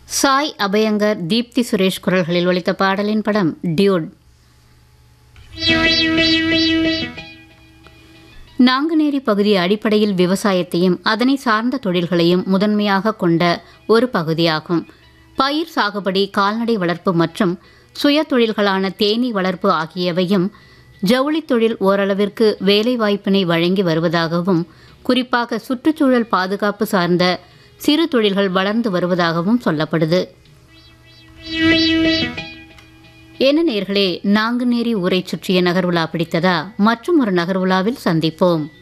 சாய் அபயங்கர் தீப்தி சுரேஷ் குரல்களில் ஒலித்த பாடலின் படம் டியூட் நாங்குநேரி பகுதி அடிப்படையில் விவசாயத்தையும் அதனை சார்ந்த தொழில்களையும் முதன்மையாக கொண்ட ஒரு பகுதியாகும் பயிர் சாகுபடி கால்நடை வளர்ப்பு மற்றும் சுய தொழில்களான தேனீ வளர்ப்பு ஆகியவையும் ஜவுளித் தொழில் ஓரளவிற்கு வேலைவாய்ப்பினை வழங்கி வருவதாகவும் குறிப்பாக சுற்றுச்சூழல் பாதுகாப்பு சார்ந்த சிறு தொழில்கள் வளர்ந்து வருவதாகவும் சொல்லப்படுது என்ன நேர்களே நாங்குநேரி ஊரைச் சுற்றிய நகர்வுலா பிடித்ததா மற்றும் ஒரு நகர்வுலாவில் சந்திப்போம்